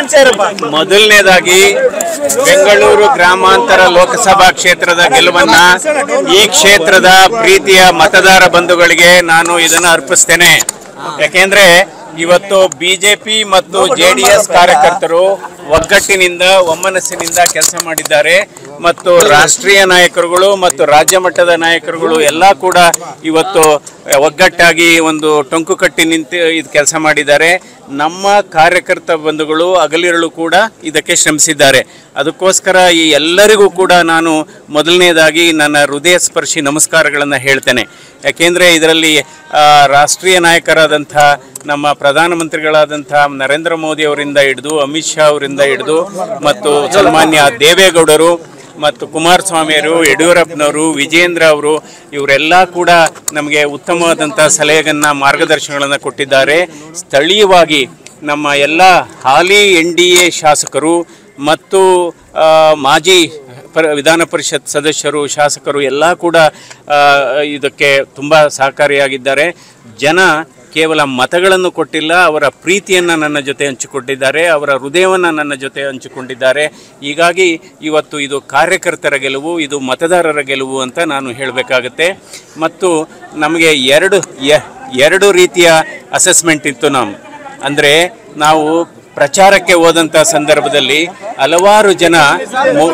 ಮೊದಲನೇದಾಗಿ ಬೆಂಗಳೂರು ಗ್ರಾಮಾಂತರ ಲೋಕಸಭಾ ಕ್ಷೇತ್ರದ ಗೆಲುವನ್ನ ಈ ಕ್ಷೇತ್ರದ ಪ್ರೀತಿಯ ಮತದಾರ ಬಂಧುಗಳಿಗೆ ನಾನು ಇದನ್ನು ಅರ್ಪಿಸ್ತೇನೆ ಯಾಕೆಂದ್ರೆ ಇವತ್ತು ಬಿಜೆಪಿ ಮತ್ತು ಜೆಡಿಎಸ್ ಕಾರ್ಯಕರ್ತರು ಒಗ್ಗಟ್ಟಿನಿಂದ ಒಮ್ಮನಸ್ಸಿನಿಂದ ಕೆಲಸ ಮಾಡಿದ್ದಾರೆ ಮತ್ತು ರಾಷ್ಟ್ರೀಯ ನಾಯಕರುಗಳು ಮತ್ತು ರಾಜ್ಯ ಮಟ್ಟದ ನಾಯಕರುಗಳು ಎಲ್ಲ ಕೂಡ ಇವತ್ತು ಒಗ್ಗಟ್ಟಾಗಿ ಒಂದು ಟೊಂಕು ಕಟ್ಟಿ ನಿಂತು ಇದು ಕೆಲಸ ಮಾಡಿದ್ದಾರೆ ನಮ್ಮ ಕಾರ್ಯಕರ್ತ ಬಂಧುಗಳು ಹಗಲಿರಳು ಕೂಡ ಇದಕ್ಕೆ ಶ್ರಮಿಸಿದ್ದಾರೆ ಅದಕ್ಕೋಸ್ಕರ ಈ ಎಲ್ಲರಿಗೂ ಕೂಡ ನಾನು ಮೊದಲನೇದಾಗಿ ನನ್ನ ಹೃದಯ ಸ್ಪರ್ಶಿ ನಮಸ್ಕಾರಗಳನ್ನು ಹೇಳ್ತೇನೆ ಯಾಕೆಂದರೆ ಇದರಲ್ಲಿ ಆ, ರಾಷ್ಟ್ರೀಯ ನಾಯಕರಾದಂಥ ನಮ್ಮ ಪ್ರಧಾನಮಂತ್ರಿಗಳಾದಂಥ ನರೇಂದ್ರ ಮೋದಿ ಅವರಿಂದ ಹಿಡಿದು ಅಮಿತ್ ಶಾ ಅವರಿಂದ ಹಿಡಿದು ಮತ್ತು ಸನ್ಮಾನ್ಯ ದೇವೇಗೌಡರು ಮತ್ತು ಕುಮಾರಸ್ವಾಮಿಯವರು ಯಡಿಯೂರಪ್ಪನವರು ವಿಜೇಂದ್ರ ಅವರು ಇವರೆಲ್ಲ ಕೂಡ ನಮಗೆ ಉತ್ತಮವಾದಂಥ ಸಲಹೆಗಳನ್ನು ಮಾರ್ಗದರ್ಶನಗಳನ್ನು ಕೊಟ್ಟಿದ್ದಾರೆ ಸ್ಥಳೀಯವಾಗಿ ನಮ್ಮ ಎಲ್ಲ ಹಾಲಿ ಎನ್ ಡಿ ಎ ಶಾಸಕರು ಮತ್ತು ಆ, ಮಾಜಿ ಪರ ವಿಧಾನ ಪರಿಷತ್ ಸದಸ್ಯರು ಶಾಸಕರು ಎಲ್ಲ ಕೂಡ ಆ, ಇದಕ್ಕೆ ತುಂಬ ಸಹಕಾರಿಯಾಗಿದ್ದಾರೆ ಜನ ಕೇವಲ ಮತಗಳನ್ನು ಕೊಟ್ಟಿಲ್ಲ ಅವರ ಪ್ರೀತಿಯನ್ನು ನನ್ನ ಜೊತೆ ಹಂಚಿಕೊಂಡಿದ್ದಾರೆ ಅವರ ಹೃದಯವನ್ನು ನನ್ನ ಜೊತೆ ಹಂಚಿಕೊಂಡಿದ್ದಾರೆ ಹೀಗಾಗಿ ಇವತ್ತು ಇದು ಕಾರ್ಯಕರ್ತರ ಗೆಲುವು ಇದು ಮತದಾರರ ಗೆಲುವು ಅಂತ ನಾನು ಹೇಳಬೇಕಾಗತ್ತೆ ಮತ್ತು ನಮಗೆ ಎರಡು ಎ- ಎರಡು ರೀತಿಯ ಅಸೆಸ್ಮೆಂಟ್ ಇತ್ತು ನಾವು ಅಂದರೆ ನಾವು ಪ್ರಚಾರಕ್ಕೆ ಹೋದಂಥ ಸಂದರ್ಭದಲ್ಲಿ ಹಲವಾರು ಜನ ಮು-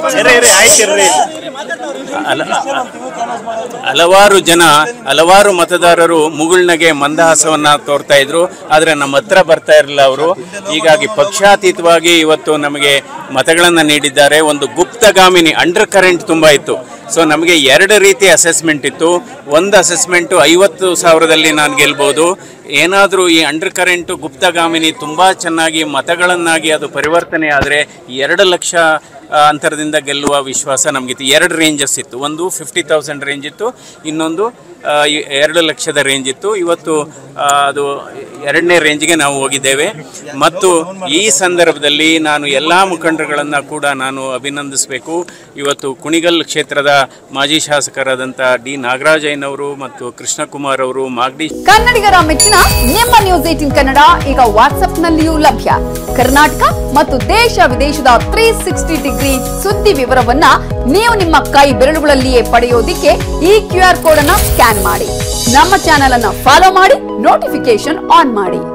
ಹಲ- ಹಲವಾರು ಜನ ಹಲವಾರು ಮತದಾರರು ಮುಗುಳ್ನಗೆ ಮಂದಹಾಸವನ್ನ ತೋರ್ತಾ ಇದ್ರು ಆದರೆ ನಮ್ಮ ಹತ್ರ ಬರ್ತಾ ಇರಲಿಲ್ಲ ಅವರು ಹೀಗಾಗಿ ಪಕ್ಷಾತೀತವಾಗಿ ಇವತ್ತು ನಮಗೆ ಮತಗಳನ್ನು ನೀಡಿದ್ದಾರೆ ಒಂದು ಗುಪ್ತಗಾಮಿನಿ ಅಂಡರ್ ಕರೆಂಟ್ ತುಂಬ ಇತ್ತು ಸೊ ನಮಗೆ ಎರಡು ರೀತಿಯ ಅಸೆಸ್ಮೆಂಟ್ ಇತ್ತು ಒಂದು ಅಸೆಸ್ಮೆಂಟು ಐವತ್ತು ಸಾವಿರದಲ್ಲಿ ನಾನು ಗೆಲ್ಬೋದು ಏನಾದರೂ ಈ ಅಂಡರ್ ಕರೆಂಟು ಗುಪ್ತಗಾಮಿನಿ ತುಂಬ ಚೆನ್ನಾಗಿ ಮತಗಳನ್ನಾಗಿ ಅದು ಪರಿವರ್ತನೆ ಆದರೆ ಎರಡು ಲಕ್ಷ ಆ, ಅಂತರದಿಂದ ಗೆಲ್ಲುವ ವಿಶ್ವಾಸ ನಮಗಿತ್ತು ಎರಡು ರೇಂಜಸ್ ಇತ್ತು ಒಂದು ಫಿಫ್ಟಿ ತೌಸಂಡ್ ರೇಂಜ್ ಇತ್ತು ಇನ್ನೊಂದು ಆ, ಈ ಎರಡು ಲಕ್ಷದ ರೇಂಜ್ ಇತ್ತು ಇವತ್ತು ಆ, ಅದು ಎರಡನೇ ರೇಂಜ್ಗೆ ನಾವು ಹೋಗಿದ್ದೇವೆ ಮತ್ತು ಈ ಸಂದರ್ಭದಲ್ಲಿ ನಾನು ಎಲ್ಲ ಮುಖಂಡರುಗಳನ್ನು ಕೂಡ ನಾನು ಅಭಿನಂದಿಸಬೇಕು ಇವತ್ತು ಕುಣಿಗಲ್ ಕ್ಷೇತ್ರದ ಮಾಜಿ ಶಾಸಕರಾದಂಥ ಡಿ ನಾಗರಾಜಯ್ಯನವರು ಮತ್ತು ಕೃಷ್ಣಕುಮಾರ್ ಅವರು ಮಾಗಡಿ ಕನ್ನಡಿಗರ ಮೆಚ್ಚಿನ ನಿಮ್ಮ ನ್ಯೂಸ್ ಏಟಿನ್ ಕನ್ನಡ ಈಗ ವಾಟ್ಸ್ಆಪ್ನಲ್ಲಿಯೂ ಲಭ್ಯ ಕರ್ನಾಟಕ ಮತ್ತು ದೇಶ ವಿದೇಶದ ತ್ರೀ ಸಿಕ್ಸ್ಟಿ ಡಿಗ್ರಿ ಸುದ್ದಿ ವಿವರವನ್ನ ನೀವು ನಿಮ್ಮ ಕೈ ಬೆರಳುಗಳಲ್ಲಿಯೇ ಪಡೆಯೋದಿಕ್ಕೆ ಈ ಕ್ಯೂ ಆರ್ ಕೋಡ್ ಅನ್ನ ಸ್ಕ್ಯಾನ್ ಮಾಡಿ ನಮ್ಮ ಚಾನೆಲ್ ಅನ್ನ ಫಾಲೋ ಮಾಡಿ ನೋಟಿಫಿಕೇಶನ್ ಆನ್ ಮಾಡಿ